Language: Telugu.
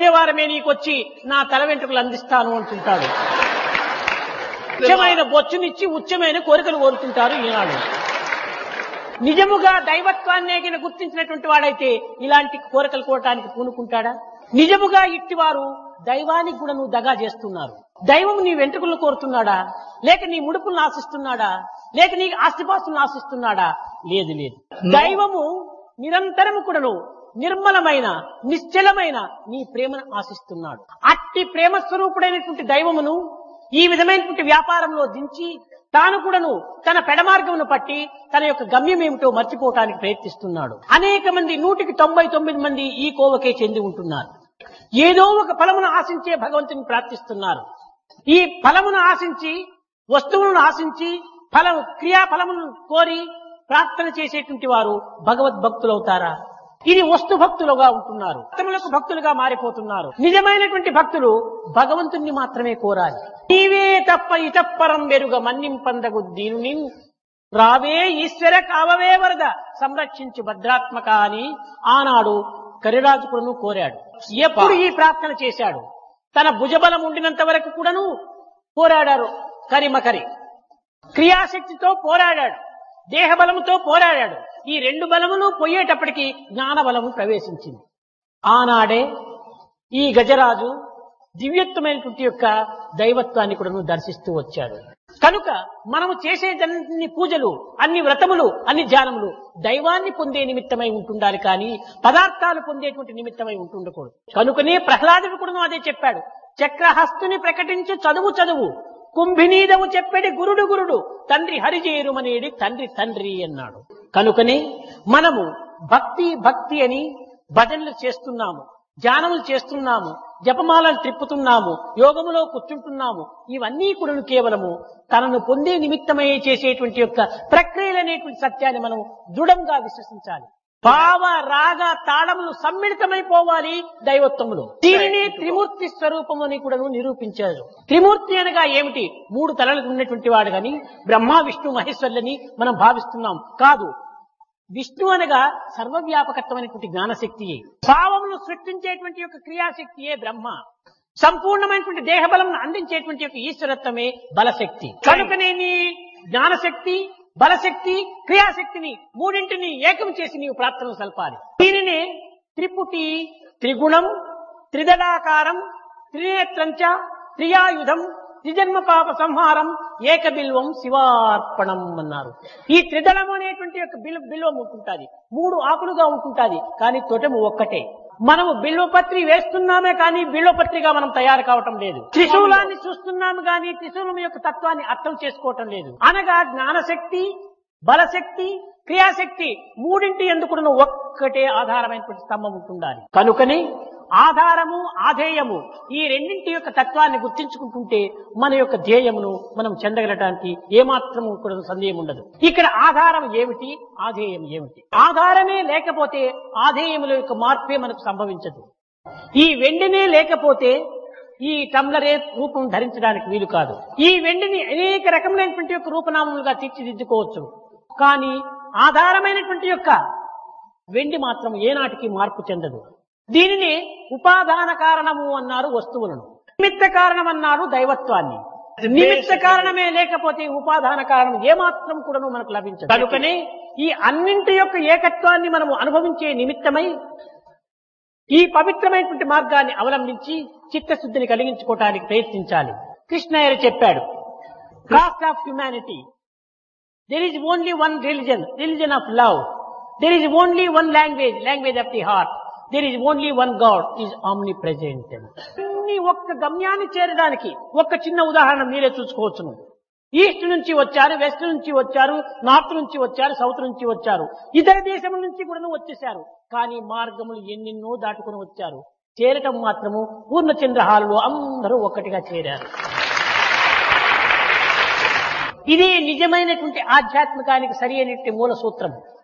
వారమే నీకొచ్చి నా తల వెంట్రుకలు అందిస్తాను అంటుంటాడు ఉచ్చమైన బొచ్చునిచ్చి ఉచ్చమైన కోరికలు కోరుతుంటారు ఈనాడు నిజముగా దైవత్వాన్ని ఎగిన గుర్తించినటువంటి వాడైతే ఇలాంటి కోరికలు కోరటానికి పూనుకుంటాడా నిజముగా ఇట్టివారు దైవానికి కూడా నువ్వు దగా చేస్తున్నారు దైవం నీ వెంట్రుకలను కోరుతున్నాడా లేక నీ ముడుపులను ఆశిస్తున్నాడా లేక నీ ఆస్తిపాస్తులను ఆశిస్తున్నాడా లేదు లేదు దైవము నిరంతరము కూడాను నిర్మలమైన నిశ్చలమైన నీ ప్రేమను ఆశిస్తున్నాడు అట్టి ప్రేమ స్వరూపుడైనటువంటి దైవమును ఈ విధమైనటువంటి వ్యాపారంలో దించి తాను కూడాను తన పెడమార్గమును పట్టి తన యొక్క గమ్యం ఏమిటో మర్చిపోవటానికి ప్రయత్నిస్తున్నాడు అనేక మంది నూటికి తొంభై తొమ్మిది మంది ఈ కోవకే చెంది ఉంటున్నారు ఏదో ఒక ఫలమును ఆశించే భగవంతుని ప్రార్థిస్తున్నారు ఈ ఫలమును ఆశించి వస్తువులను ఆశించి ఫలం క్రియా ఫలమును కోరి ప్రార్థన చేసేటువంటి వారు భగవద్భక్తులు అవుతారా ఇది వస్తు భక్తులుగా ఉంటున్నారు భక్తులకు భక్తులుగా మారిపోతున్నారు నిజమైనటువంటి భక్తులు భగవంతుణ్ణి మాత్రమే కోరాలి నీవే తప్ప ఇతప్పరం వెరుగ మన్నింపందగు దీనుని రావే ఈశ్వర కావవే వరద సంరక్షించు భద్రాత్మక అని ఆనాడు కరిరాజుకుడును కోరాడు ఎప్పుడు ఈ ప్రార్థన చేశాడు తన భుజబలం ఉండినంత వరకు కూడాను పోరాడారు కరిమకరి క్రియాశక్తితో పోరాడాడు దేహబలముతో పోరాడాడు ఈ రెండు బలములు పోయేటప్పటికి జ్ఞాన బలము ప్రవేశించింది ఆనాడే ఈ గజరాజు దివ్యత్వమైనటువంటి యొక్క దైవత్వాన్ని కూడా దర్శిస్తూ వచ్చాడు కనుక మనము చేసేదన్ని పూజలు అన్ని వ్రతములు అన్ని ధ్యానములు దైవాన్ని పొందే నిమిత్తమై ఉంటుండాలి కానీ పదార్థాలు పొందేటువంటి నిమిత్తమై ఉంటుండకూడదు కనుకనే ప్రహ్లాదుడు కూడా అదే చెప్పాడు చక్రహస్తుని ప్రకటించు చదువు చదువు కుంభినీదవు చెప్పెడి గురుడు గురుడు తండ్రి హరిజేరుమనేడి తండ్రి తండ్రి అన్నాడు కనుకనే మనము భక్తి భక్తి అని భజనలు చేస్తున్నాము ధ్యానములు చేస్తున్నాము జపమాలను త్రిప్పుతున్నాము యోగములో కూర్చుంటున్నాము ఇవన్నీ కూడా కేవలము తనను పొందే నిమిత్తమై చేసేటువంటి యొక్క ప్రక్రియలనేటువంటి సత్యాన్ని మనం దృఢంగా విశ్వసించాలి భావ రాగ తాళములు సమ్మిళితమైపోవాలి దైవత్వములు దీనిని త్రిమూర్తి స్వరూపము అని కూడా నిరూపించారు త్రిమూర్తి అనగా ఏమిటి మూడు తలలు ఉన్నటువంటి వాడు గాని బ్రహ్మ విష్ణు మహేశ్వర్లని మనం భావిస్తున్నాం కాదు విష్ణు అనగా సర్వవ్యాపకత్వమైనటువంటి జ్ఞానశక్తియే భావమును సృష్టించేటువంటి యొక్క క్రియాశక్తియే బ్రహ్మ సంపూర్ణమైనటువంటి దేహబలం అందించేటువంటి యొక్క ఈశ్వరత్వమే బలశక్తి కనుకనే నీ జ్ఞానశక్తి బలశక్తి క్రియాశక్తిని మూడింటిని ఏకం చేసి నీవు ప్రార్థన సల్పాలి దీనిని త్రిపుటి త్రిగుణం త్రిదళాకారం త్రినేత్రంచ త్రియాయుధం త్రిజన్మ పాప సంహారం ఏకబిల్వం శివార్పణం అన్నారు ఈ త్రిదళం అనేటువంటి యొక్క బిల్ బిల్వం ఉంటుంటాది మూడు ఆకులుగా ఉంటుంటాది కానీ తొటము ఒక్కటే మనము బిల్వపత్రి వేస్తున్నామే కానీ బిల్వపత్రిగా మనం తయారు కావటం లేదు త్రిశూలాన్ని చూస్తున్నాము కానీ త్రిశూలం యొక్క తత్వాన్ని అర్థం చేసుకోవటం లేదు అనగా జ్ఞానశక్తి బలశక్తి క్రియాశక్తి మూడింటి ఎందుకు ఒక్కటే ఆధారమైనటువంటి స్తంభం ఉంటుండాలి కనుకని ఆధారము ఆధేయము ఈ రెండింటి యొక్క తత్వాన్ని గుర్తించుకుంటుంటే మన యొక్క ధ్యేయమును మనం చెందగలటానికి ఏమాత్రము కూడా సందేహం ఉండదు ఇక్కడ ఆధారం ఏమిటి ఆధేయం ఏమిటి ఆధారమే లేకపోతే ఆధేయముల యొక్క మార్పే మనకు సంభవించదు ఈ వెండినే లేకపోతే ఈ టంబ్లరే రూపం ధరించడానికి వీలు కాదు ఈ వెండిని అనేక రకములైనటువంటి యొక్క రూపనామములుగా తీర్చిదిద్దుకోవచ్చు కానీ ఆధారమైనటువంటి యొక్క వెండి మాత్రం ఏనాటికి మార్పు చెందదు దీనిని ఉపాదాన కారణము అన్నారు వస్తువులను నిమిత్త కారణం అన్నారు దైవత్వాన్ని నిమిత్త కారణమే లేకపోతే ఉపాదాన కారణం ఏమాత్రం కూడా మనకు లభించదు కనుకనే ఈ అన్నింటి యొక్క ఏకత్వాన్ని మనము అనుభవించే నిమిత్తమై ఈ పవిత్రమైనటువంటి మార్గాన్ని అవలంబించి చిత్తశుద్ధిని కలిగించుకోవటానికి ప్రయత్నించాలి కృష్ణయ్య చెప్పాడు caste of humanity there is only one religion religion of love there is only one language language of the heart there is only one God is omnipresent అన్ని ఒక్క గమ్యాన్ని చేరడానికి ఒక్క చిన్న ఉదాహరణ మీరే చూసుకోవచ్చును ఈస్ట్ నుంచి వచ్చారు వెస్ట్ నుంచి వచ్చారు నార్త్ నుంచి వచ్చారు సౌత్ నుంచి వచ్చారు ఇతర దేశం నుంచి కూడా వచ్చేసారు కానీ మార్గములు ఎన్నెన్నో దాటుకుని వచ్చారు చేరటం మాత్రము పూర్ణచంద్ర హాలులో అందరూ ఒక్కటిగా చేరారు ఇది నిజమైనటువంటి ఆధ్యాత్మికానికి సరి అయినటువంటి మూల సూత్రం